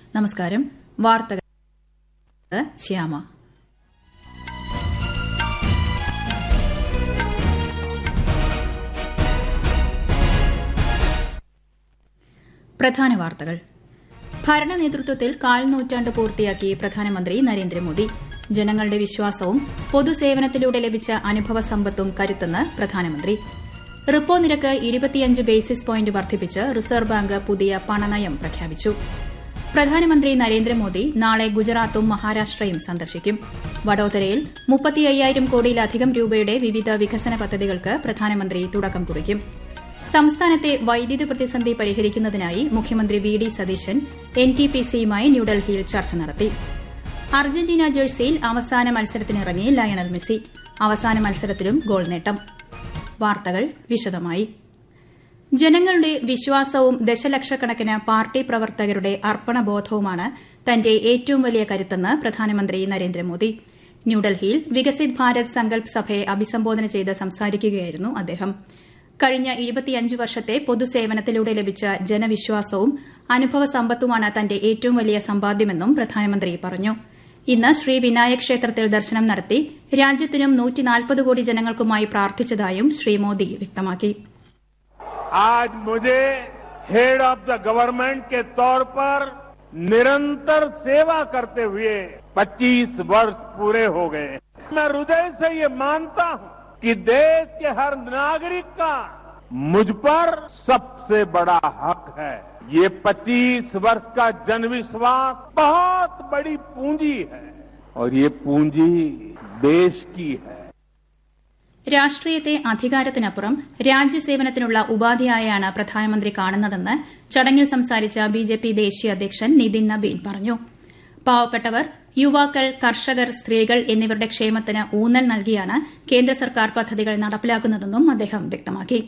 നമസ്കാരം വാർത്തകൾ ശ്യാമ പ്രധാന വാർത്തകൾ ഭരണ നേതൃത്വത്തിൽ കാൽ നൂറ്റാണ്ട് പൂർത്തിയാക്കി പ്രധാനമന്ത്രി നരേന്ദ്രമോദി ജനങ്ങളുടെ വിശ്വാസവും പൊതുസേവനത്തിലൂടെ ലഭിച്ച അനുഭവ സമ്പത്തും കരുത്തെന്ന് പ്രധാനമന്ത്രി റിപ്പോ നിരക്ക് ഇരുപത്തിയഞ്ച് ബേസിസ് പോയിന്റ് വർദ്ധിപ്പിച്ച് റിസർവ് ബാങ്ക് പുതിയ പണനയം പ്രഖ്യാപിച്ചു പ്രധാനമന്ത്രി നരേന്ദ്രമോദി നാളെ ഗുജറാത്തും മഹാരാഷ്ട്രയും സന്ദർശിക്കും വഡോദരയിൽ മുപ്പത്തിയ്യായിരം കോടിയിലധികം രൂപയുടെ വിവിധ വികസന പദ്ധതികൾക്ക് പ്രധാനമന്ത്രി തുടക്കം കുറിക്കും സംസ്ഥാനത്തെ വൈദ്യുതി പ്രതിസന്ധി പരിഹരിക്കുന്നതിനായി മുഖ്യമന്ത്രി V D Satheesan N T P സിയുമായി ന്യൂഡൽഹിയിൽ ചർച്ച നടത്തി അർജന്റീന ജേഴ്സിയിൽ അവസാന മത്സരത്തിനിറങ്ങി ലയണൽ മെസ്സി അവസാന മത്സരത്തിലും ഗോൾ നേട്ടം വാർത്തകൾ വിശദമായി ജനങ്ങളുടെ വിശ്വാസവും ദശലക്ഷക്കണക്കിന് പാർട്ടി പ്രവർത്തകരുടെ അർപ്പണബോധവുമാണ് തന്റെ ഏറ്റവും വലിയ കരുത്തെന്ന് പ്രധാനമന്ത്രി നരേന്ദ്രമോദി ന്യൂഡൽഹിയിൽ വികസിത് ഭാരത് സങ്കൽപ് സഭയെ അഭിസംബോധന ചെയ്ത് സംസാരിക്കുകയായിരുന്നു അദ്ദേഹം കഴിഞ്ഞ ഇരുപത്തിയഞ്ച് വർഷത്തെ പൊതുസേവനത്തിലൂടെ ലഭിച്ച ജനവിശ്വാസവും അനുഭവ സമ്പത്തുമാണ് തന്റെ ഏറ്റവും വലിയ സമ്പാദ്യമെന്നും പ്രധാനമന്ത്രി പറഞ്ഞു ഇന്ന് ശ്രീ വിനായക് ക്ഷേത്രത്തിൽ ദർശനം നടത്തി രാജ്യത്തിനും കോടി ജനങ്ങൾക്കുമായി പ്രാർത്ഥിച്ചതായും ശ്രീ മോദി വ്യക്തമാക്കി आज मुझे हेड ऑफ द गवर्नमेंट के तौर पर निरंतर सेवा करते हुए 25 वर्ष पूरे हो गए मैं हृदय से ये मानता हूं कि देश के हर नागरिक का मुझ पर सबसे बड़ा हक है ये 25 वर्ष का जनविश्वास बहुत बड़ी पूंजी है और ये पूंजी देश की है രാഷ്ട്രീയത്തെ അധികാരത്തിനപ്പുറം രാജ്യസേവനത്തിനുള്ള ഉപാധിയായാണ് പ്രധാനമന്ത്രി കാണുന്നതെന്ന് ചടങ്ങിൽ സംസാരിച്ച ബിജെപി ദേശീയ അധ്യക്ഷൻ നിതിൻ നബീൻ പറഞ്ഞു പാവപ്പെട്ടവർ യുവാക്കൾ കർഷകർ സ്ത്രീകൾ എന്നിവരുടെ ക്ഷേമത്തിന് ഊന്നൽ നൽകിയാണ് കേന്ദ്ര സർക്കാർ പദ്ധതികൾ നടപ്പിലാക്കുന്നതെന്നും അദ്ദേഹം വ്യക്തമാക്കി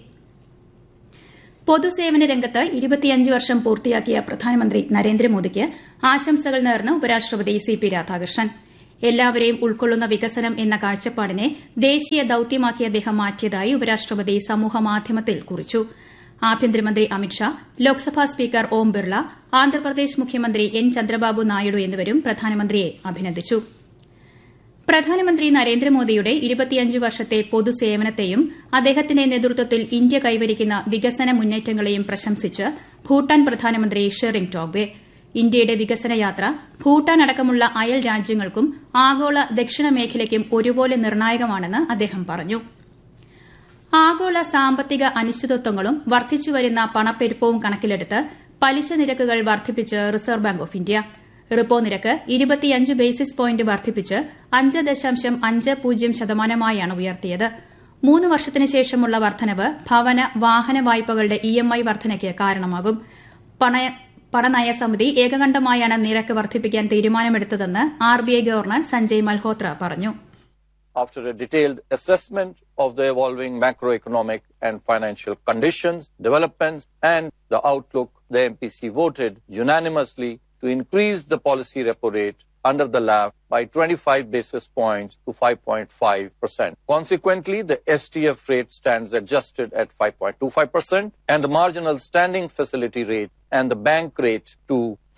പൊതുസേവന രംഗത്ത് ഇരുപത്തിയഞ്ച് വർഷം പൂർത്തിയാക്കിയ പ്രധാനമന്ത്രി നരേന്ദ്രമോദിക്ക് ആശംസകൾ നേർന്ന് ഉപരാഷ്ട്രപതി സി പി രാധാകൃഷ്ണൻ എല്ലാവരെയും ഉൾക്കൊള്ളുന്ന വികസനം എന്ന കാഴ്ചപ്പാടിനെ ദേശീയ ദൌത്യമാക്കി അദ്ദേഹം മാറ്റിയതായി ഉപരാഷ്ട്രപതി സമൂഹമാധ്യമത്തിൽ കുറിച്ചു ആഭ്യന്തരമന്ത്രി അമിത്ഷാ ലോക്സഭാ സ്പീക്കർ ഓം ബിർള ആന്ധ്രാപ്രദേശ് മുഖ്യമന്ത്രി എൻ ചന്ദ്രബാബു നായിഡു എന്നിവരും പ്രധാനമന്ത്രിയെ അഭിനന്ദിച്ചു പ്രധാനമന്ത്രി നരേന്ദ്രമോദിയുടെ ഇരുപത്തിയഞ്ച് വർഷത്തെ പൊതുസേവനത്തെയും അദ്ദേഹത്തിന്റെ നേതൃത്വത്തിൽ ഇന്ത്യ കൈവരിക്കുന്ന വികസന മുന്നേറ്റങ്ങളെയും പ്രശംസിച്ച് ഭൂട്ടാൻ പ്രധാനമന്ത്രി ഷെറിംഗ് ടോബ്ഗെ ഇന്ത്യയുടെ വികസന യാത്ര ഭൂട്ടാൻ അടക്കമുള്ള അയൽ രാജ്യങ്ങൾക്കും ആഗോള ദക്ഷിണ മേഖലയ്ക്കും ഒരുപോലെ നിർണായകമാണെന്ന് അദ്ദേഹം പറഞ്ഞു ആഗോള സാമ്പത്തിക അനിശ്ചിതത്വങ്ങളും വർദ്ധിച്ചുവരുന്ന പണപ്പെരുപ്പവും കണക്കിലെടുത്ത് പലിശ നിരക്കുകൾ വർദ്ധിപ്പിച്ച് Reserve Bank of India repo നിരക്ക് ഇരുപത്തിയഞ്ച് ബേസിസ് പോയിന്റ് വർദ്ധിപ്പിച്ച് അഞ്ച് ദശാംശം അഞ്ച് പൂജ്യം ശതമാനമായാണ് ഉയർത്തിയത് മൂന്ന് വർഷത്തിന് ശേഷമുള്ള വർധനവ് ഭവന വാഹന വായ്പകളുടെ ഇഎംഐ വർധനയ്ക്ക് കാരണമാകും പണനയ സമിതി ഏകകണ്ഠമായാണ് നിരക്ക് വർദ്ധിപ്പിക്കാൻ തീരുമാനമെടുത്തതെന്ന് ആർബിഐ ഗവർണർ സഞ്ജയ് മൽഹോത്ര പറഞ്ഞു after a detailed assessment of the evolving macroeconomic and financial conditions, developments, and the outlook, the MPC voted unanimously to increase the policy repo rate under the LAF by 25 basis points to 5.5%. Consequently, the STF rate stands adjusted at 5.25% and the marginal standing facility rate and the bank rate to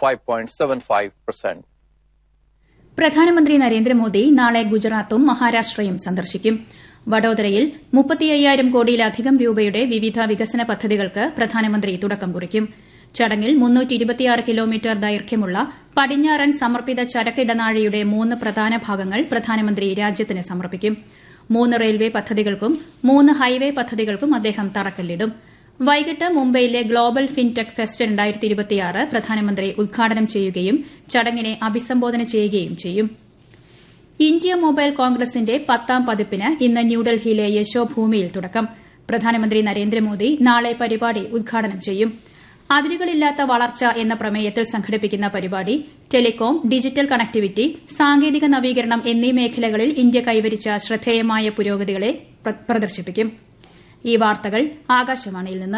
5.75%. പ്രധാനമന്ത്രി നരേന്ദ്രമോദി നാളെ ഗുജറാത്തും മഹാരാഷ്ട്രയും സന്ദർശിക്കും വഡോദരയിൽ മുപ്പത്തിയ്യായിരം കോടിയിലധികം രൂപയുടെ വിവിധ വികസന പദ്ധതികൾക്ക് പ്രധാനമന്ത്രി തുടക്കം കുറിക്കും ചടങ്ങിൽ കിലോമീറ്റർ ദൈർഘ്യമുള്ള പടിഞ്ഞാറൻ സമർപ്പിത ചരക്കിടനാഴിയുടെ മൂന്ന് പ്രധാന ഭാഗങ്ങൾ പ്രധാനമന്ത്രി രാജ്യത്തിന് സമർപ്പിക്കും മൂന്ന് റെയിൽവേ പദ്ധതികൾക്കും മൂന്ന് ഹൈവേ പദ്ധതികൾക്കും അദ്ദേഹം തറക്കല്ലിടും വൈകിട്ട് മുംബൈയിലെ ഗ്ലോബൽ ഫിൻടെക് ഫെസ്റ്റ് പ്രധാനമന്ത്രി ഉദ്ഘാടനം ചെയ്യുകയും ചടങ്ങിനെ അഭിസംബോധന ചെയ്യുകയും ചെയ്യും ഇന്ത്യ മൊബൈൽ കോൺഗ്രസിന്റെ പത്താം പതിപ്പിന് ഇന്ന് ന്യൂഡൽഹിയിലെ യശോഭൂമിയിൽ തുടക്കം പ്രധാനമന്ത്രി നരേന്ദ്രമോദി നാളെ പരിപാടി ഉദ്ഘാടനം ചെയ്യും അതിരുകളില്ലാത്ത വളർച്ച എന്ന പ്രമേയത്തിൽ സംഘടിപ്പിക്കുന്ന പരിപാടി ടെലികോം ഡിജിറ്റൽ കണക്ടിവിറ്റി സാങ്കേതിക നവീകരണം എന്നീ മേഖലകളിൽ ഇന്ത്യ കൈവരിച്ച ശ്രദ്ധേയമായ പുരോഗതികളെ പ്രദർശിപ്പിക്കും ഈ വാർത്തകൾ ആകാശവാണിയിൽ നിന്ന്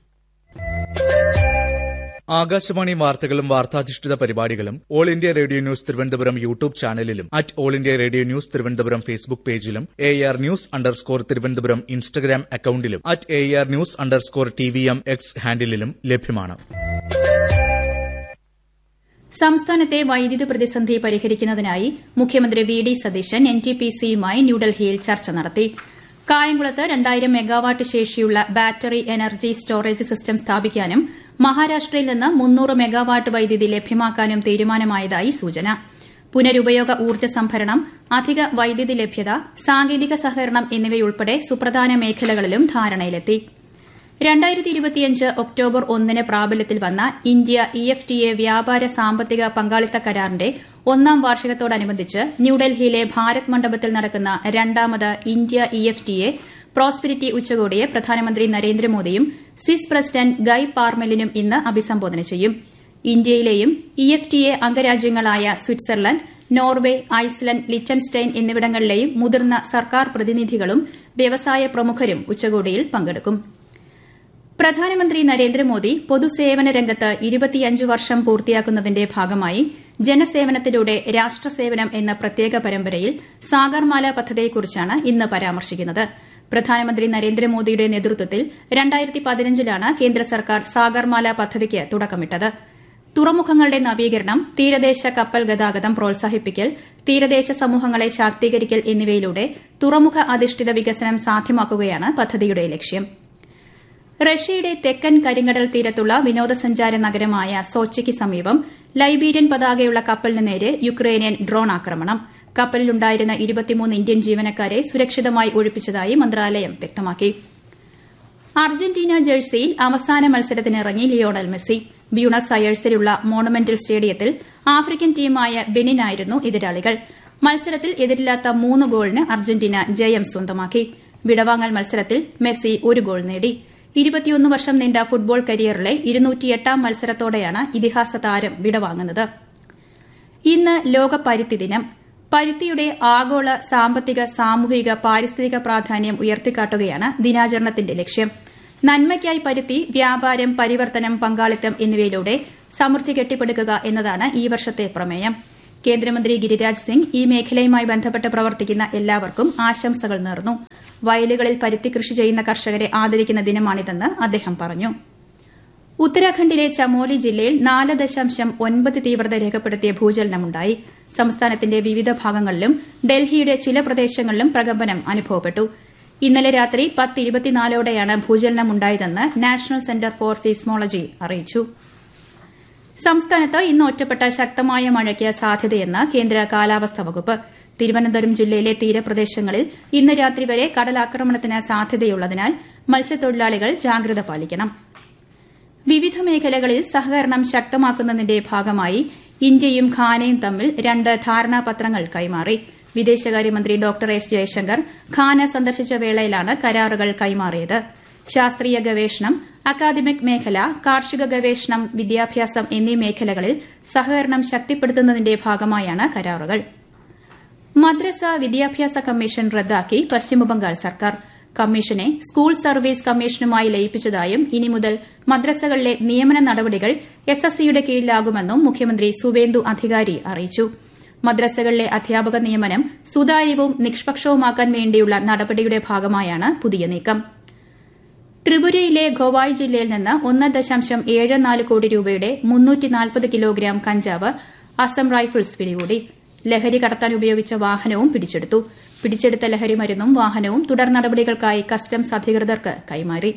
ആകാശവാണി വാർത്തകളും വാർത്താധിഷ്ഠിത പരിപാടികളും All India Radio News Thiruvananthapuram YouTube ചാനലിലും at All India Radio News Thiruvananthapuram Facebook പേജിലും A R News underscore Thiruvananthapuram Instagram അക്കൌണ്ടിലും at A R News underscore T V M X ഹാൻഡിലും ലഭ്യമാണ് സംസ്ഥാനത്തെ വൈദ്യുതി പ്രതിസന്ധി പരിഹരിക്കുന്നതിനായി മുഖ്യമന്ത്രി V D Satheesan N T P സിയുമായി ന്യൂഡൽഹിയിൽ ചർച്ച നടത്തി കായംകുളത്ത് രണ്ടായിരം മെഗാവാട്ട് ശേഷിയുള്ള ബാറ്ററി എനർജി സ്റ്റോറേജ് സിസ്റ്റം സ്ഥാപിക്കാനും മഹാരാഷ്ട്രയിൽ നിന്ന് മുന്നൂറ് മെഗാവാട്ട് വൈദ്യുതി ലഭ്യമാക്കാനും തീരുമാനമായതായി സൂചന പുനരുപയോഗ ഊർജ്ജ സംഭരണം അധിക വൈദ്യുതി ലഭ്യത സാങ്കേതിക സഹകരണം എന്നിവയുൾപ്പെടെ സുപ്രധാന മേഖലകളിലും ധാരണയിലെത്തി ഒക്ടോബർ ഒന്നിന് പ്രാബല്യത്തിൽ വന്ന India E F T A വ്യാപാര സാമ്പത്തിക പങ്കാളിത്ത കരാറിന്റെ ഒന്നാം വാർഷികത്തോടനുബന്ധിച്ച് ന്യൂഡൽഹിയിലെ ഭാരത് മണ്ഡപത്തിൽ നടക്കുന്ന രണ്ടാമത് India E F T A prosperity ഉച്ചകോടിയെ പ്രധാനമന്ത്രി നരേന്ദ്രമോദിയും സ്വിസ് പ്രസിഡന്റ് ഗൈ പാർമെലിനും ഇന്ന് അഭിസംബോധന ചെയ്യും ഇന്ത്യയിലെയും ഇ എഫ് ടി എ അംഗരാജ്യങ്ങളായ സ്വിറ്റ്സർലൻഡ് നോർവെ ഐസ്ലൻഡ് ലിച്ചൻസ്റ്റൈൻ എന്നിവിടങ്ങളിലെയും മുതിർന്ന സർക്കാർ പ്രതിനിധികളും വ്യവസായ പ്രമുഖരും ഉച്ചകോടിയിൽ പങ്കെടുക്കും പ്രധാനമന്ത്രി നരേന്ദ്രമോദി പൊതുസേവന രംഗത്ത് ഇരുപത്തിയഞ്ച് വർഷം പൂർത്തിയാക്കുന്നതിന്റെ ഭാഗമായി ജനസേവനത്തിലൂടെ രാഷ്ട്രസേവനം എന്ന പ്രത്യേക പരമ്പരയിൽ സാഗർമാല പദ്ധതിയെക്കുറിച്ചാണ് ഇന്ന് പരാമർശിക്കുന്നത് പ്രധാനമന്ത്രി നരേന്ദ്രമോദിയുടെ നേതൃത്വത്തിൽ രണ്ടായിരത്തി പതിനഞ്ചിലാണ് കേന്ദ്ര സർക്കാർ സാഗർമാല പദ്ധതിക്ക് തുടക്കമിട്ടത് തുറമുഖങ്ങളുടെ നവീകരണം തീരദേശ കപ്പൽ ഗതാഗതം പ്രോത്സാഹിപ്പിക്കൽ തീരദേശ സമൂഹങ്ങളെ ശാക്തീകരിക്കൽ എന്നിവയിലൂടെ തുറമുഖ അധിഷ്ഠിത വികസനം സാധ്യമാക്കുകയാണ് പദ്ധതിയുടെ ലക്ഷ്യം റഷ്യയുടെ തെക്കൻ കരിങ്കടൽ തീരത്തുള്ള വിനോദസഞ്ചാര നഗരമായ സോച്ചിക്ക് സമീപം ലൈബീരിയൻ പതാകയുള്ള കപ്പലിന് നേരെ യുക്രൈനിയൻ ഡ്രോൺ ആക്രമണം കപ്പലിലുണ്ടായിരുന്ന ഇരുപത്തിമൂന്ന് ഇന്ത്യൻ ജീവനക്കാരെ സുരക്ഷിതമായി ഒഴിപ്പിച്ചതായി മന്ത്രാലയം വ്യക്തമാക്കി അർജന്റീന ജേഴ്സിയിൽ അവസാന മത്സരത്തിനിറങ്ങി ലിയോണൽ മെസ്സി ബ്യൂണസ് അയേഴ്സിലുള്ള മോണമെന്റൽ സ്റ്റേഡിയത്തിൽ ആഫ്രിക്കൻ ടീമായ ബെനിനായിരുന്നു എതിരാളികൾ മത്സരത്തിൽ എതിരില്ലാത്ത മൂന്ന് ഗോളിന് അർജന്റീന ജയം സ്വന്തമാക്കി വിടവാങ്ങൽ മത്സരത്തിൽ മെസ്സി ഒരു ഗോൾ നേടി ഇരുപത്തിയൊന്ന് വർഷം നീണ്ട ഫുട്ബോൾ കരിയറിലെ ഇരുന്നൂറ്റിയെട്ടാം മത്സരത്തോടെയാണ് ഇതിഹാസ താരം വിടവാങ്ങുന്നത് ഇന്ന് ലോക പരുത്തി ദിനം പരുത്തിയുടെ ആഗോള സാമ്പത്തിക സാമൂഹിക പാരിസ്ഥിതിക പ്രാധാന്യം ഉയർത്തിക്കാട്ടുകയാണ് ദിനാചരണത്തിന്റെ ലക്ഷ്യം നന്മയ്ക്കായി പരുത്തി വ്യാപാരം പരിവർത്തനം പങ്കാളിത്തം എന്നിവയിലൂടെ സമൃദ്ധി കെട്ടിപ്പടുക്കുക എന്നതാണ് ഈ വർഷത്തെ പ്രമേയം കേന്ദ്രമന്ത്രി ഗിരിരാജ് സിംഗ് ഈ മേഖലയുമായി ബന്ധപ്പെട്ട് പ്രവർത്തിക്കുന്ന എല്ലാവർക്കും ആശംസകൾ നേർന്നു വയലുകളിൽ പരുത്തി കൃഷി ചെയ്യുന്ന കർഷകരെ ആദരിക്കുന്ന ദിനമാണിതെന്ന് അദ്ദേഹം പറഞ്ഞു ഉത്തരാഖണ്ഡിലെ ചമോലി ജില്ലയിൽ നാല് ദശാംശം ഒൻപത് തീവ്രത രേഖപ്പെടുത്തിയ ഭൂചലനമുണ്ടായി സംസ്ഥാനത്തിന്റെ വിവിധ ഭാഗങ്ങളിലും ഡൽഹിയുടെ ചില പ്രദേശങ്ങളിലും പ്രകമ്പനം അനുഭവപ്പെട്ടു ഇന്നലെ രാത്രി പത്ത് ഇരുപത്തിനാലോടെയാണ് ഭൂചലനമുണ്ടായതെന്ന് നാഷണൽ സെന്റർ ഫോർ സീസ്മോളജി അറിയിച്ചു സംസ്ഥാനത്ത് ഇന്ന് ഒറ്റപ്പെട്ട ശക്തമായ മഴയ്ക്ക് സാധ്യതയെന്ന് കേന്ദ്ര കാലാവസ്ഥാ വകുപ്പ് തിരുവനന്തപുരം ജില്ലയിലെ തീരപ്രദേശങ്ങളിൽ ഇന്ന് രാത്രി വരെ കടലാക്രമണത്തിന് സാധ്യതയുള്ളതിനാൽ മത്സ്യത്തൊഴിലാളികൾ ജാഗ്രത പാലിക്കണം വിവിധ മേഖലകളിൽ സഹകരണം ശക്തമാക്കുന്നതിന്റെ ഭാഗമായി ഇന്ത്യയും ഖാനയും തമ്മിൽ രണ്ട് ധാരണാപത്രങ്ങൾ കൈമാറി വിദേശകാര്യമന്ത്രി ഡോക്ടർ എസ് ജയശങ്കർ ഖാന സന്ദർശിച്ച വേളയിലാണ് കരാറുകൾ കൈമാറിയത് ശാസ്ത്രീയ ഗവേഷണം അക്കാദമിക് മേഖല കാർഷിക ഗവേഷണം വിദ്യാഭ്യാസം എന്നീ മേഖലകളിൽ സഹകരണം ശക്തിപ്പെടുത്തുന്നതിന്റെ ഭാഗമായാണ് കരാറുകൾ മദ്രസ വിദ്യാഭ്യാസ കമ്മീഷൻ റദ്ദാക്കി പശ്ചിമബംഗാൾ സർക്കാർ കമ്മീഷനെ സ്കൂൾ സർവീസ് കമ്മീഷനുമായി ലയിപ്പിച്ചതായും ഇനി മുതൽ മദ്രസകളിലെ നിയമന നടപടികൾ എസ് എസ് സിയുടെ കീഴിലാകുമെന്നും മുഖ്യമന്ത്രി സുവേന്ദു അധികാരി അറിയിച്ചു മദ്രസകളിലെ അധ്യാപക നിയമനം സുതാര്യവും നിഷ്പക്ഷവുമാക്കാൻ വേണ്ടിയുള്ള നടപടിയുടെ ഭാഗമായാണ് പുതിയ നീക്കം ത്രിപുരയിലെ ഖൊവായ് ജില്ലയിൽ നിന്ന് ഒന്ന് ദശാംശം ഏഴ് നാല് കോടി രൂപയുടെ മുന്നൂറ്റി നാൽപ്പത് കിലോഗ്രാം കഞ്ചാവ് അസം റൈഫിൾസ് പിടികൂടി ലഹരി കടത്താൻ ഉപയോഗിച്ച വാഹനവും പിടിച്ചെടുത്തു പിടിച്ചെടുത്ത ലഹരി മരുന്നും വാഹനവും തുടർ നടപടികൾക്കായി കസ്റ്റംസ് അധികൃതർക്ക് കൈമാറി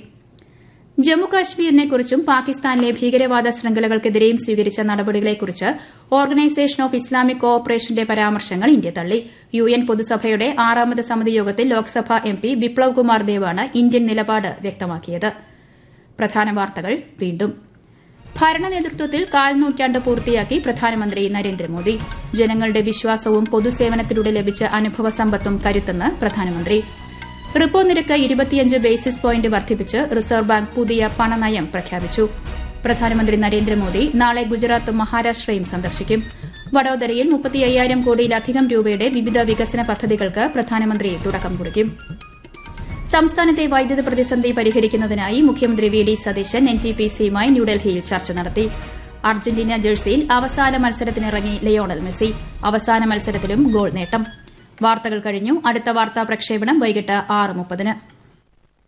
ജമ്മുകാശ്മീരിനെക്കുറിച്ചും പാകിസ്ഥാനിലെ ഭീകരവാദ ശൃംഖലകൾക്കെതിരെയും സ്വീകരിച്ച നടപടികളെക്കുറിച്ച് ഓർഗനൈസേഷൻ ഓഫ് ഇസ്ലാമിക് കോ ഓപ്പറേഷന്റെ പരാമർശങ്ങൾ ഇന്ത്യ തള്ളി യു എൻ പൊതുസഭയുടെ ആറാമത് സമിതി യോഗത്തിൽ ലോക്സഭാ എം പി ബിപ്ലവ് കുമാർ ദേവാണ് ഇന്ത്യൻ നിലപാട് വ്യക്തമാക്കിയത് പ്രധാന വാർത്തകൾ വീണ്ടും ഭരണ നേതൃത്വത്തിൽ കാൽനൂറ്റാണ്ട് പൂർത്തിയാക്കി പ്രധാനമന്ത്രി നരേന്ദ്രമോദി ജനങ്ങളുടെ വിശ്വാസവും പൊതുസേവനത്തിലൂടെ ലഭിച്ച അനുഭവ സമ്പത്തും കരുത്തെന്ന് പ്രധാനമന്ത്രി റിപ്പോ നിരക്ക് ഇരുപത്തിയഞ്ച് ബേസിസ് പോയിന്റ് വർദ്ധിപ്പിച്ച് റിസർവ് ബാങ്ക് പുതിയ പണനയം പ്രഖ്യാപിച്ചു പ്രധാനമന്ത്രി നരേന്ദ്രമോദി നാളെ ഗുജറാത്തും മഹാരാഷ്ട്രയും സന്ദർശിക്കും വഡോദരയിൽ മുപ്പത്തി അയ്യായിരം കോടിയിലധികം രൂപയുടെ വിവിധ വികസന പദ്ധതികൾക്ക് പ്രധാനമന്ത്രി തുടക്കം കുറിക്കും സംസ്ഥാനത്തെ വൈദ്യുത പ്രതിസന്ധി പരിഹരിക്കുന്നതിനായി മുഖ്യമന്ത്രി V D Satheesan N T P സിയുമായി ന്യൂഡൽഹിയിൽ ചർച്ച നടത്തി അർജന്റീന ജേഴ്സിയിൽ അവസാന മത്സരത്തിനിറങ്ങി ലയോണൽ മെസ്സി അവസാന മത്സരത്തിലും ഗോൾ നേട്ടം വാർത്തകൾ കഴിഞ്ഞു അടുത്ത വാർത്താ പ്രക്ഷേപണം വൈകിട്ട് ആറ് മുപ്പതിന്